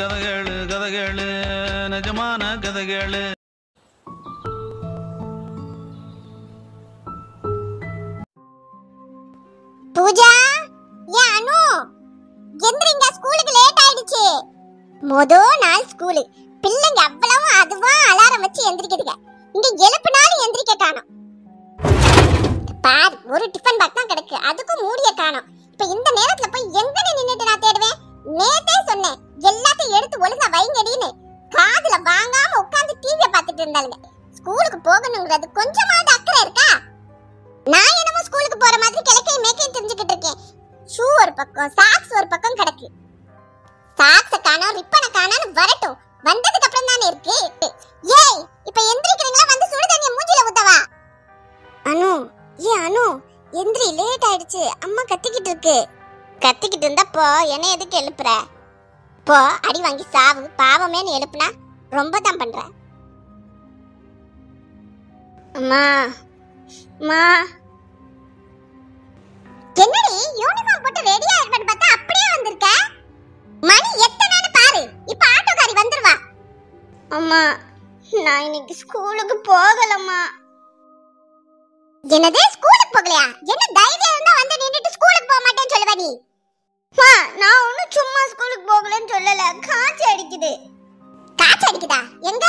கதைகளு கதைகளு நிஜமான கதைகளு பூஜா ஏன் அனு எந்திரிங்க ஸ்கூலுக்கு லேட் ஆயிடுச்சு மொத நாள் ஸ்கூலு பிள்ளைங்க அவ்வளவு அதுவா அலாரம் வச்சு எந்திரிக்குதுங்க இங்க எழுப்புனாலும் எந்திரிக்க காணோம் பார் ஒரு டிஃபன் பாக்ஸ் தான் கிடக்கு அதுக்கும் மூடிய காணோம் இப்ப இந்த நேரத்துல போய் எங்க நின்னுட்டு நான் தேடுவேன் நேத்தே சொன்னேன் எல்லாத்தையும் எடுத்து ஒழுங்கா வைங்கடின்னு காதுல வாங்காம உட்கார்ந்து டிவிய பார்த்துட்டு இருந்தாளுங்க ஸ்கூலுக்கு போகணுங்கிறது கொஞ்சமாவது அக்கறை இருக்கா நான் என்னமோ ஸ்கூலுக்கு போற மாதிரி கிழக்கை மேக்கை தெரிஞ்சுக்கிட்டு இருக்கேன் ஷூ ஒரு பக்கம் சாக்ஸ் ஒரு பக்கம் கிடக்கு சாக்ஸ காணோம் ரிப்பனை காணோம்னு வரட்டும் வந்ததுக்கு அப்புறம் தானே இருக்கு ஏய் இப்ப எந்திரிக்கிறீங்களா வந்து சுடு தண்ணிய மூஞ்சில ஊத்தவா அனு ஏ அனு எந்திரி லேட் ஆயிடுச்சு அம்மா கத்திக்கிட்டு இருக்கு கத்திக்கிட்டு இருந்தா போ என்ன எதுக்கு எழுப்புற போ அடி வாங்கி சாவு பாவமேன்னு எழுப்புனா ரொம்ப தான் பண்ற அம்மா அம்மா என்னடி யூனிஃபார்ம் போட்டு ரெடியா இருக்கன்னு பார்த்தா அப்படியே வந்திருக்க மணி எத்தனைன்னு பாரு இப்ப ஆட்டோக்காரி வந்துருவா அம்மா நான் இன்னைக்கு ஸ்கூலுக்கு போகலம்மா என்னது ஸ்கூலுக்கு போகலையா என்ன தைரியம் இருந்தா வந்து நின்னுட்டு ஸ்கூலுக்கு போக மாட்டேன்னு சொல்லுவ நீ மா நான் ஒன்னும் சும்மா ஸ்கூலுக்கு போகலன்னு சொல்லல காய்ச்சி அடிக்குது காய்ச்சி அடிக்குதா எங்க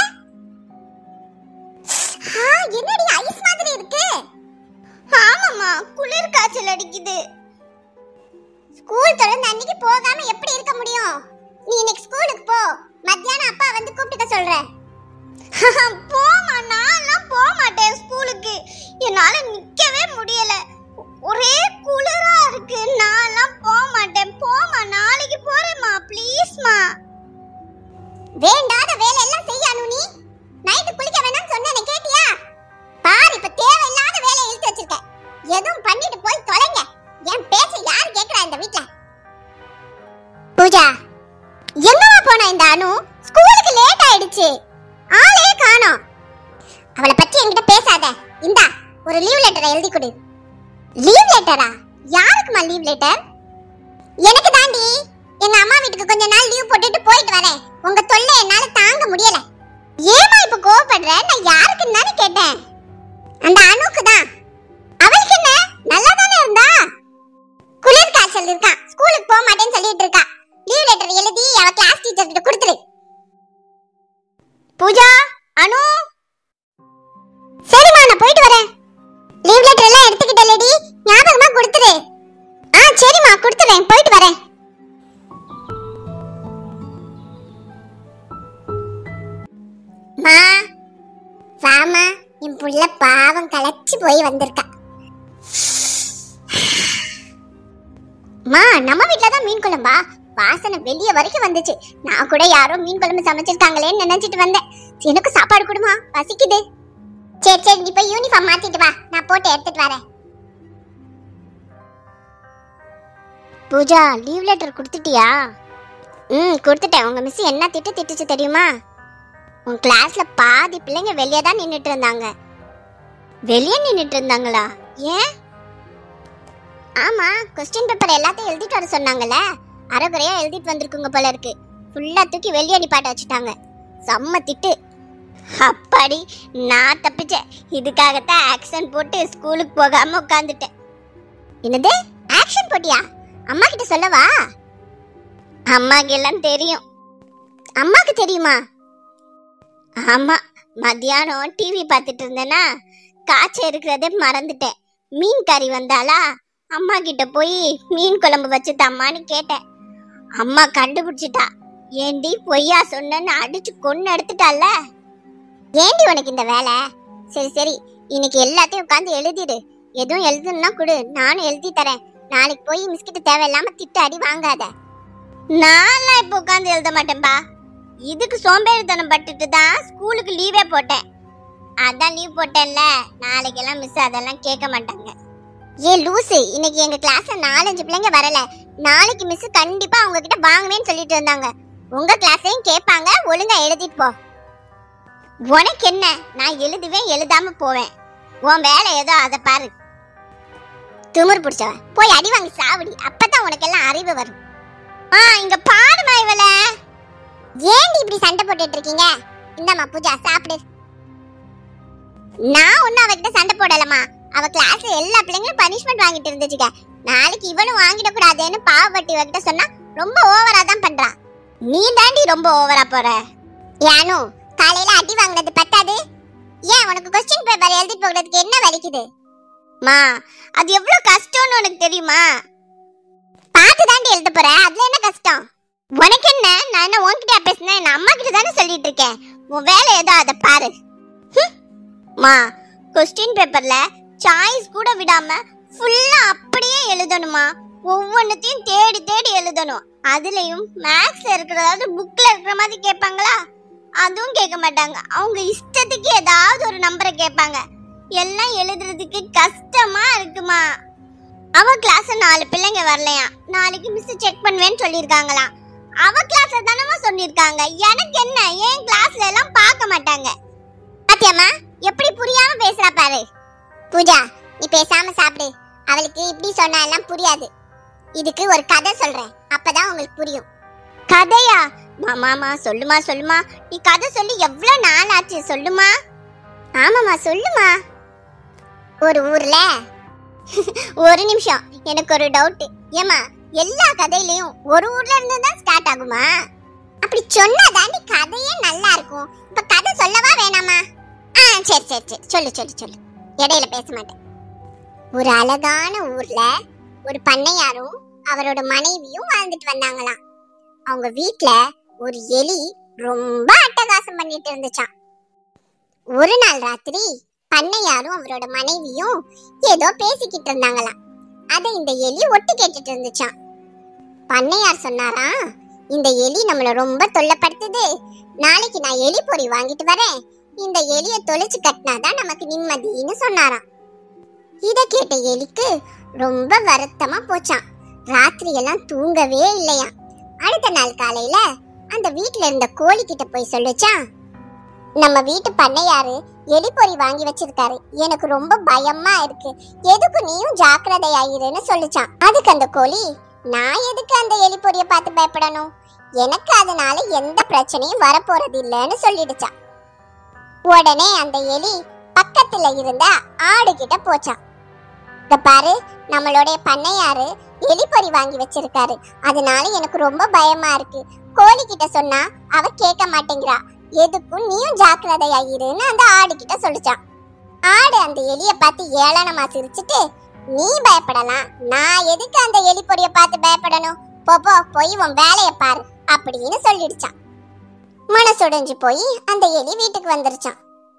ஆ, என்னடி ஐஸ் மாதிரி இருக்கு ஆமாம்மா குளிர் காய்ச்சல் அடிக்குது ஸ்கூல் திறந்த அன்னைக்கு போகாம எப்படி இருக்க முடியும் நீ இன்னைக்கு ஸ்கூலுக்கு போ மத்தியானம் அப்பா வந்து கூப்பிட்டுக்க சொல்றேன் போமா நான்லாம் போக மாட்டேன் ஸ்கூலுக்கு என்னால நிக்கவே முடியல ஒரே குளிரா இருக்கு நான்லாம் போக மாட்டேன் போமா நாளைக்கு போறேம்மா ப்ளீஸ்மா வேண்டாத வேலை எல்லாம் செய்யணும் நீ நைட்டு குளிக்க வேணாம்னு சொன்னேனே கேட்டியா பாரு இப்ப தேவையில்லாத வேலையை இழுத்து வச்சிருக்க எதுவும் பண்ணிட்டு போய் தொலைங்க என் பேச்ச யார் கேக்குறா இந்த வீட்ல பூஜா எங்கம்மா போனா இந்த அனு ஸ்கூலுக்கு லேட் ஆயிடுச்சு ஆளே காணோம் அவளை பத்தி என்கிட்ட பேசாத இந்தா ஒரு லீவ் லெட்டரை எழுதி கொடு லீவ் லெட்டரா யாருக்குமா லீவ் லெட்டர் எனக்கு தாண்டி எங்க அம்மா வீட்டுக்கு கொஞ்ச நாள் லீவ் போட்டுட்டு போயிட்டு வரேன் உங்க தொல்லை என்னால தாங்க முடியல ஏமா இப்ப கோவப்படுற நான் யாருக்குன்னு தானே கேட்டேன் அந்த அணுக்கு தான் அவளுக்கு என்ன நல்லா தானே இருந்தா குளிர் காய்ச்சல் இருக்கா ஸ்கூலுக்கு போக மாட்டேன்னு சொல்லிட்டு இருக்கா லீவ் லெட்டர் எழுதி அவ கிளாஸ் டீச்சர் கிட்ட கொடுத்துரு பூஜா அனு சரிம்மா நான் போயிட்டு வரேன் லீவ் லெட்டர் எல்லாம் எடுத்துக்கிட்டலடி ஞாபகமா கொடுத்துரு ஆ சரிம்மா கொடுத்துறேன் போயிட்டு வரேன் மா வாமா என் புள்ள பாவம் களைச்சு போய் வந்திருக்கா மா நம்ம வீட்ல தான் மீன் குழம்பா வாசனை வெளிய வரைக்கும் வந்துச்சு நான் கூட யாரோ மீன் குழம்பு சமைச்சிருக்காங்களேன்னு நினைச்சிட்டு வந்தேன் எனக்கு சாப்பாடு கொடுமா பசிக்குது சரி சரி நீ போய் யூனிஃபார்ம் மாத்திட்டு வா நான் போட்டு எடுத்துட்டு வரேன் பூஜா லீவ் லெட்டர் கொடுத்துட்டியா ம் கொடுத்துட்டேன் உங்க மிஸ் என்ன திட்டு திட்டுச்சு தெரியுமா உன் கிளாஸ்ல பாதி பிள்ளைங்க வெளியே தான் நின்னுட்டு இருந்தாங்க வெளியே நின்னுட்டு இருந்தாங்களா ஏன் ஆமா கொஸ்டின் பேப்பர் எல்லாத்தையும் எழுதிட்டு வர சொன்னாங்கல்ல அரைகுறையா எழுதிட்டு வந்திருக்குங்க போல இருக்கு ஃபுல்லா தூக்கி வெளியே நிப்பாட்ட வச்சுட்டாங்க செம்ம திட்டு அப்பாடி நான் தப்பிச்சேன் இதுக்காகத்தான் ஆக்ஷன் போட்டு ஸ்கூலுக்கு போகாம உட்காந்துட்டேன் என்னது ஆக்ஷன் போட்டியா அம்மா கிட்ட சொல்லவா அம்மாக்கு எல்லாம் தெரியும் அம்மாக்கு தெரியுமா ஆமா மத்தியானம் டிவி பார்த்துட்டு இருந்தேனா காய்ச்சல் இருக்கிறதே மறந்துட்டேன் மீன் கறி வந்தாளா அம்மா கிட்ட போய் மீன் குழம்பு வச்சு தம்மான்னு கேட்டேன் அம்மா கண்டுபிடிச்சிட்டா ஏண்டி பொய்யா சொன்னேன்னு அடிச்சு கொன்னு எடுத்துட்டால ஏண்டி உனக்கு இந்த வேலை சரி சரி இன்னைக்கு எல்லாத்தையும் உட்காந்து எழுதிடு எதுவும் எழுதுன்னா கொடு நானும் எழுதி தரேன் நாளைக்கு போய் மிஸ்கிட்ட தேவையில்லாம திட்டு அடி வாங்காத நான்லாம் இப்போ உட்காந்து எழுத மாட்டேன்பா இதுக்கு சோம்பேறித்தனம் பட்டுட்டு தான் ஸ்கூலுக்கு லீவே போட்டேன் அதான் லீவ் போட்டேன்ல நாளைக்கெல்லாம் மிஸ் அதெல்லாம் கேட்க மாட்டாங்க ஏ லூசு இன்னைக்கு எங்க கிளாஸ்ல நாலஞ்சு பிள்ளைங்க வரல நாளைக்கு மிஸ் கண்டிப்பா அவங்க கிட்ட வாங்குவேன்னு சொல்லிட்டு இருந்தாங்க உங்க கிளாஸ்லயும் கேட்பாங்க ஒழுங்கா எழுதிட்டு போ உனக்கு என்ன நான் எழுதுவேன் எழுதாம போவேன் உன் வேலை ஏதோ அதை பாரு திமிர் பிடிச்சவ போய் அடி வாங்கி சாவடி அப்பதான் உனக்கு எல்லாம் அறிவு வரும் ஆ இங்க பாருமா இவள ஏன்டி இப்படி சண்டை போட்டுட்டு இருக்கீங்க இந்தாம்மா பூஜா சாப்பிடு நான் ஒன்னும் அவகிட்ட சண்டை போடலமா அவ கிளாஸ்ல எல்லா பிள்ளைங்களும் பனிஷ்மெண்ட் வாங்கிட்டு இருந்துச்சுங்க நாளைக்கு இவனும் வாங்கிட கூடாதுன்னு பாவப்பட்டி இவகிட்ட சொன்னா ரொம்ப ஓவரா தான் பண்றா நீ தாண்டி ரொம்ப ஓவரா போற யானு காலையில அடி வாங்கினது பத்தாது ஏன் உனக்கு கொஸ்டின் பேப்பர் எழுதிட்டு போகிறதுக்கு என்ன வலிக்குது மா அது எவ்வளவு கஷ்டம்னு உனக்கு தெரியுமா பார்த்து தாண்டி எழுத போற அதுல என்ன கஷ்டம் உனக்கு என்ன நான் என்ன உன்கிட்ட பேசினேன் என் அம்மா கிட்ட தானே சொல்லிட்டு இருக்கேன் உன் வேலை ஏதோ அதை பாரு ஹம். மா கொஸ்டின் பேப்பர்ல சாய்ஸ் கூட விடாம ஃபுல்லா அப்படியே எழுதணுமா ஒவ்வொன்றுத்தையும் தேடி தேடி எழுதணும் அதுலயும் மேக்ஸ்ல இருக்கிறதாவது புக்ல இருக்கிற மாதிரி கேட்பாங்களா அதுவும் கேட்க மாட்டாங்க அவங்க இஷ்டத்துக்கு ஏதாவது ஒரு நம்பரை கேட்பாங்க எல்லாம் எழுதுறதுக்கு கஷ்டமா இருக்குமா அவ கிளாஸ் நாலு பிள்ளைங்க வரலையா நாளைக்கு மிஸ் செக் பண்ணுவேன்னு சொல்லியிருக்காங்களாம் அவ கிளாஸ்ல தானமா சொல்லியிருக்காங்க எனக்கு என்ன ஏன் கிளாஸ்ல எல்லாம் பார்க்க மாட்டாங்க பாத்தியாமா எப்படி புரியாம பேசுறா பாரு பூஜா நீ பேசாம சாப்பிடு அவளுக்கு இப்படி சொன்னா எல்லாம் புரியாது இதுக்கு ஒரு கதை சொல்றேன் அப்பதான் உங்களுக்கு புரியும் கதையா மாமாமா சொல்லுமா சொல்லுமா நீ கதை சொல்லி எவ்வளவு நாள் ஆச்சு சொல்லுமா ஆமாமா சொல்லுமா ஒரு ஊர்ல ஒரு நிமிஷம் எனக்கு ஒரு டவுட் ஏமா எல்லா கதையிலயும் ஒரு ஊர்ல இருந்து தான் ஸ்டார்ட் ஆகுமா அப்படி சொன்னாதாண்டி கதையே நல்லா இருக்கும் இப்ப கதை சொல்லவா வேணாமா ஆ சரி சரி சரி சொல்லு சொல்லு சொல்லு இடையில பேச மாட்டேன் ஒரு அழகான ஊர்ல ஒரு பண்ணையாரும் அவரோட மனைவியும் வாழ்ந்துட்டு வந்தாங்களாம் அவங்க வீட்ல ஒரு எலி ரொம்ப அட்டகாசம் பண்ணிட்டு இருந்துச்சாம் ஒரு நாள் ராத்திரி பண்ணையாரும் அவரோட மனைவியும் ஏதோ பேசிக்கிட்டு இருந்தாங்களாம் அதை இந்த எலி ஒட்டு கேட்டுட்டு இருந்துச்சாம் பண்ணையார் சொன்னாரா இந்த எலி நம்மள ரொம்ப தொல்லைப்படுத்துது நாளைக்கு நான் எலி பொறி வாங்கிட்டு வரேன் இந்த எலிய தொலைச்சு கட்டினாதான் நமக்கு நிம்மதின்னு சொன்னாராம் இத கேட்ட எலிக்கு ரொம்ப வருத்தமா போச்சாம் ராத்திரி எல்லாம் தூங்கவே இல்லையாம் அடுத்த நாள் காலையில அந்த வீட்ல இருந்த கோழி கிட்ட போய் சொல்லுச்சான் நம்ம வீட்டு பண்ணையாரு எலிப்பொறி வாங்கி வச்சிருக்காரு எனக்கு ரொம்ப பயமா இருக்கு எதுக்கு நீயும் ஜாக்கிரதையாயிருன்னு சொல்லுச்சான் அதுக்கு அந்த கோழி நான் எதுக்கு அந்த எலிப்பொறிய பார்த்து பயப்படணும் எனக்கு அதனால எந்த பிரச்சனையும் வரப்போறது இல்லைன்னு சொல்லிடுச்சான் உடனே அந்த எலி பக்கத்துல இருந்த ஆடு கிட்ட போச்சான் இத பாரு நம்மளுடைய பண்ணையாரு எலிப்பொறி வாங்கி வச்சிருக்காரு அதனால எனக்கு ரொம்ப பயமா இருக்கு கோழி கிட்ட சொன்னா அவ கேட்க மாட்டேங்கிறா எதுக்கும் நீயும் ஜாக்கிரதையாயிருன்னு அந்த ஆடு கிட்ட சொல்லிச்சான் ஆடு அந்த எலிய பார்த்து ஏளனமா சிரிச்சிட்டு நீ பயப்படலாம் நான் எதுக்கு அந்த எலி பொடிய பார்த்து பயப்படணும் போ போ போய் உன் வேலைய பாரு அப்படின்னு சொல்லிடுச்சான் மனசுடைஞ்சு போய் அந்த எலி வீட்டுக்கு வந்துருச்சான்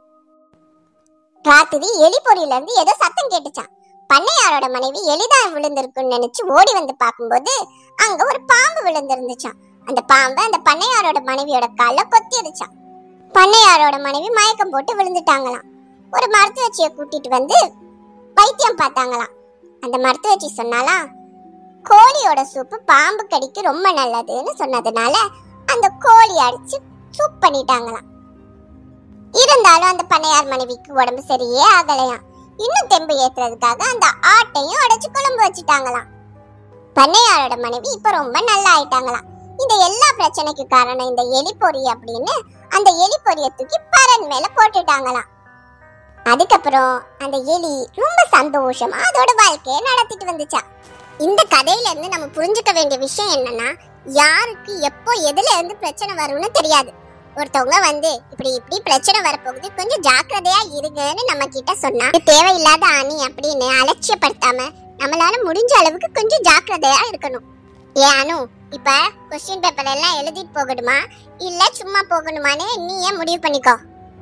ராத்திரி எலி பொறியில இருந்து ஏதோ சத்தம் கேட்டுச்சான் பண்ணையாரோட மனைவி எளிதான் விழுந்திருக்குன்னு நினைச்சு ஓடி வந்து பார்க்கும்போது அங்க ஒரு பாம்பு விழுந்திருந்துச்சான் அந்த பாம்பு அந்த பண்ணையாரோட மனைவியோட கால கொத்திருச்சான் பண்ணையாரோட மனைவி மயக்கம் போட்டு விழுந்துட்டாங்களாம் ஒரு மருத்துவச்சியை கூட்டிட்டு வந்து வைத்தியம் பார்த்தாங்களாம் அந்த மருத்துவச்சி சொன்னாலாம் கோழியோட சூப்பு பாம்பு கடிக்கு ரொம்ப நல்லதுன்னு சொன்னதுனால அந்த கோழி அடிச்சு சூப் பண்ணிட்டாங்களாம் இருந்தாலும் அந்த பண்ணையார் மனைவிக்கு உடம்பு சரியே ஆகலையாம் இன்னும் தெம்பு ஏத்துறதுக்காக அந்த ஆட்டையும் அடைச்சு குழம்பு வச்சுட்டாங்களாம் பண்ணையாரோட மனைவி இப்ப ரொம்ப நல்லா ஆயிட்டாங்களாம் இந்த எல்லா பிரச்சனைக்கு காரணம் இந்த எலிப்பொறி அப்படின்னு அந்த எலிப்பொறிய தூக்கி பரன் மேல போட்டுட்டாங்களாம் அதுக்கப்புறம் அந்த எலி ரொம்ப சந்தோஷமா அதோட வாழ்க்கையை நடத்திட்டு வந்துச்சா இந்த கதையில இருந்து நம்ம புரிஞ்சுக்க வேண்டிய விஷயம் என்னன்னா யாருக்கு எப்போ எதுல இருந்து பிரச்சனை வரும்னு தெரியாது ஒருத்தவங்க வந்து இப்படி இப்படி பிரச்சனை வரப்போகுது கொஞ்சம் ஜாக்கிரதையா இருங்கன்னு நம்ம கிட்ட சொன்னா இது தேவையில்லாத அணி அப்படின்னு அலட்சியப்படுத்தாம நம்மளால முடிஞ்ச அளவுக்கு கொஞ்சம் ஜாக்கிரதையா இருக்கணும் ஏ அனு இப்ப கொஸ்டின் பேப்பர் எல்லாம் எழுதிட்டு போகணுமா இல்ல சும்மா போகணுமான்னு நீ ஏன் முடிவு பண்ணிக்கோ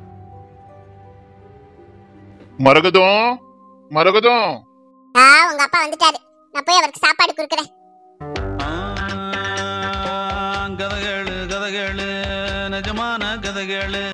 மரகதம் மரகதம் ஆ உங்க அப்பா வந்துட்டாரு நான் போய் அவருக்கு சாப்பாடு கொடுக்குறேன் கதைகளு கதைகளு நிஜமான கதைகளு